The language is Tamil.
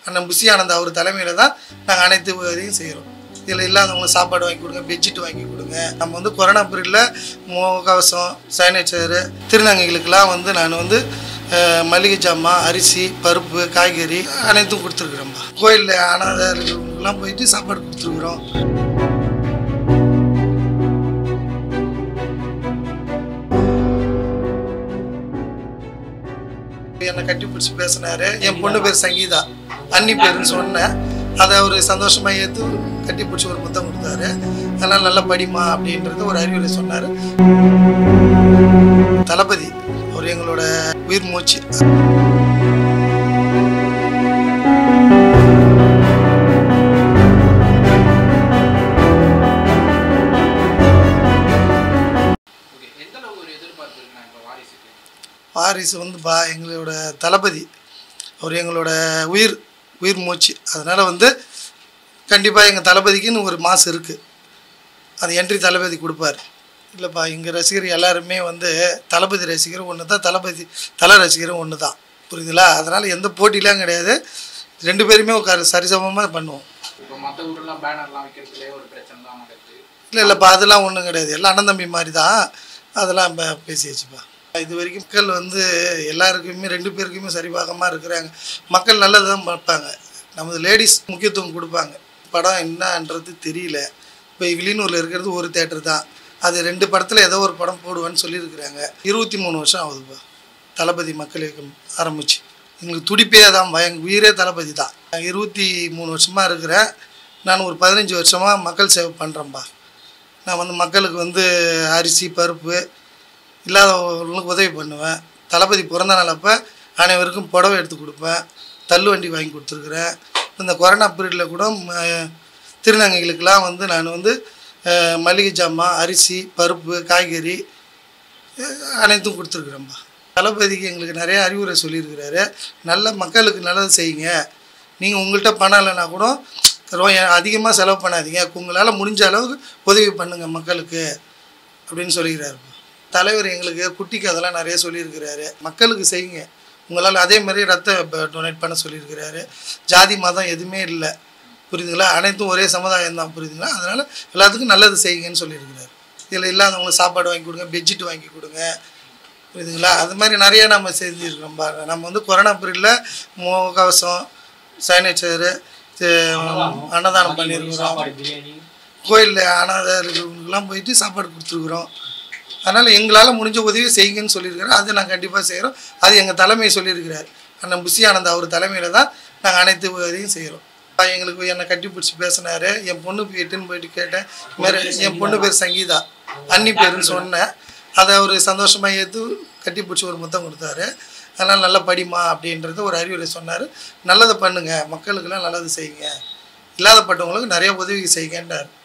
அண்ணன் புஷி ஆனந்த் அவர் தலைமையில் தான் நாங்கள் அனைத்து இதையும் செய்கிறோம் இதில் இல்லாதவங்களுக்கு சாப்பாடு வாங்கி கொடுங்க பெட்ஷீட் வாங்கி கொடுங்க நம்ம வந்து கொரோனா பீரியடில் முகக்கவசம் சானிடைசரு திருநங்கைகளுக்கெல்லாம் வந்து நான் வந்து அஹ், மளிகை ஜாமான் அரிசி பருப்பு காய்கறி அனைத்தும் கொடுத்துருக்குறோம்ப்பா கோயிலில் அனாதைகளுக்கெல்லாம் போயிட்டு சாப்பாடு கொடுத்துருக்குறோம் என்னை கட்டி பிடிச்சி பேசினாரு என் பொண்ணு பேர் சங்கீதா அன்னி பேருன்னு சொன்னேன் அதை அவர் சந்தோஷமா ஏற்று கட்டி பிடிச்சி ஒரு புத்தகம் கொடுத்தாரு அதெல்லாம் நல்லா படிமா அப்படின்றது ஒரு அறிவுரை சொன்னார் தளபதி அவர் எங்களோட உயிர் மூச்சு ஓகே எந்த அளவுக்கு ஒரு எதிர்பார்ப்பு இருக்குண்ணா இப்போ வாரிசுக்கு வாரிசு வந்து பா எங்களோட தளபதி அவர் எங்களோட உயிர் உயிர் மூச்சு அதனால் வந்து கண்டிப்பாக எங்கள் தளபதிக்குன்னு ஒரு மாதம் இருக்குது அது என்ட்ரி தளபதி கொடுப்பார் இல்லைப்பா எங்கள் ரசிகர் எல்லாருமே வந்து தளபதி ரசிகர் ஒன்று தான் தளபதி தலை ரசிகரும் ஒன்று தான் புரியுதுங்களா அதனால் எந்த போட்டிலாம் கிடையாது ரெண்டு பேருமே உட்கார சரிசமமாக பண்ணுவோம் இப்போ மற்ற ஊர்லாம் பேனர்லாம் வைக்கிறதுலே ஒரு பிரச்சனை தான் நடக்குது இல்லை இல்லைப்பா அதெல்லாம் ஒன்றும் கிடையாது எல்லாம் அண்ணன் தம்பி மாதிரி தான் அதெல்லாம் இப்போ பேசியாச்சுப்பா இது வரைக்கும் மக்கள் வந்து எல்லாருக்குமே ரெண்டு பேருக்குமே சரிபாகமாக இருக்கிறாங்க மக்கள் நல்லது தான் பார்ப்பாங்க நமது லேடிஸ் முக்கியத்துவம் கொடுப்பாங்க படம் என்னன்றது தெரியல இப்போ வில்லியனூரில் இருக்கிறது ஒரு தேட்டர் தான் அது ரெண்டு படத்தில் ஏதோ ஒரு படம் போடுவேன்னு சொல்லியிருக்கிறாங்க இருபத்தி மூணு வருஷம் ஆகுதுப்பா தளபதி மக்கள் இயக்கம் ஆரம்பிச்சு எங்களுக்கு துடிப்பே தான் எங்கள் உயிரே தளபதி தான் நான் இருபத்தி மூணு வருஷமாக இருக்கிறேன் நான் ஒரு பதினஞ்சு வருஷமாக மக்கள் சேவை பண்ணுறேன்ப்பா நான் வந்து மக்களுக்கு வந்து அரிசி பருப்பு இல்லாதவங்களுக்கு உதவி பண்ணுவேன் தளபதி பிறந்த நாள் அப்போ அனைவருக்கும் புடவை எடுத்து கொடுப்பேன் தள்ளு வண்டி வாங்கி கொடுத்துருக்குறேன் இந்த கொரோனா பீரியடில் கூட ம- திருநங்கைகளுக்கெல்லாம் வந்து நான் வந்து அஹ், மளிகை ஜாமான் அரிசி பருப்பு காய்கறி அஹ், அனைத்தும் கொடுத்துருக்குறேன்ப்பா தளபதிக்கு எங்களுக்கு நிறைய அறிவுரை சொல்லியிருக்கிறாரு நல்ல மக்களுக்கு நல்லது செய்யுங்க நீங்கள் உங்கள்கிட்ட பணம் இல்லைன்னா கூட அதிகமாக செலவு பண்ணாதீங்க உங்களால் முடிஞ்ச அளவுக்கு உதவி பண்ணுங்கள் மக்களுக்கு அப்படின்னு சொல்லிக்கிறாருப்பா தலைவர் எங்களுக்கு குட்டிக்கு அதெல்லாம் நிறைய சொல்லியிருக்கிறாரு மக்களுக்கு செய்யுங்க உங்களால் அதே மாதிரி ரத்த டொனேட் பண்ண சொல்லியிருக்கிறாரு ஜாதி மதம் எதுவுமே இல்லை புரியுதுங்களா அனைத்தும் ஒரே சமுதாயம் தான் புரியுதுங்களா அதனால் எல்லாத்துக்கும் நல்லது செய்யுங்கன்னு சொல்லியிருக்கிறாரு இதில் இல்லாதவங்களுக்கு சாப்பாடு வாங்கி கொடுங்க பெட்ஷீட் வாங்கி கொடுங்க புரியுதுங்களா அது மாதிரி நிறைய நம்ம செஞ்சுருக்கோம் பாருங்க நம்ம வந்து கொரோனா பீரியடில் முகக்கவசம் சானிடைசரு அன்னதானம் பண்ணியிருக்கிறோம் கோயிலில் அனாதைகளுக்கெல்லாம் போயிட்டு சாப்பாடு கொடுத்துருக்குறோம் அதனால் எங்களால் முடிஞ்ச உதவி செய்யுங்கன்னு சொல்லியிருக்கிறார் அதை நான் கண்டிப்பாக செய்கிறோம் அது எங்கள் தலைமை சொல்லியிருக்கிறார் அண்ணன் புஷி ஆனந்த் அவர் தலைமையில் தான் நாங்கள் அனைத்து உதவியும் செய்கிறோம் எங்களுக்கு என்னை கட்டி பிடிச்சி பேசினாரு என் பொண்ணு எட்டுன்னு போயிட்டு கேட்டேன் இது மாதிரி என் பொண்ணு பேர் சங்கீதா அன்னி பேருன்னு சொன்னேன் அதை அவர் சந்தோஷமாக ஏற்று கட்டி பிடிச்சி ஒரு முத்தம் கொடுத்தாரு அதனால் நல்லா படிமா அப்படின்றது ஒரு அறிவுரை சொன்னார் நல்லதை பண்ணுங்கள் மக்களுக்கெல்லாம் நல்லது செய்யுங்க இல்லாதப்பட்டவங்களுக்கு நிறைய உதவி செய்யுங்கன்றார்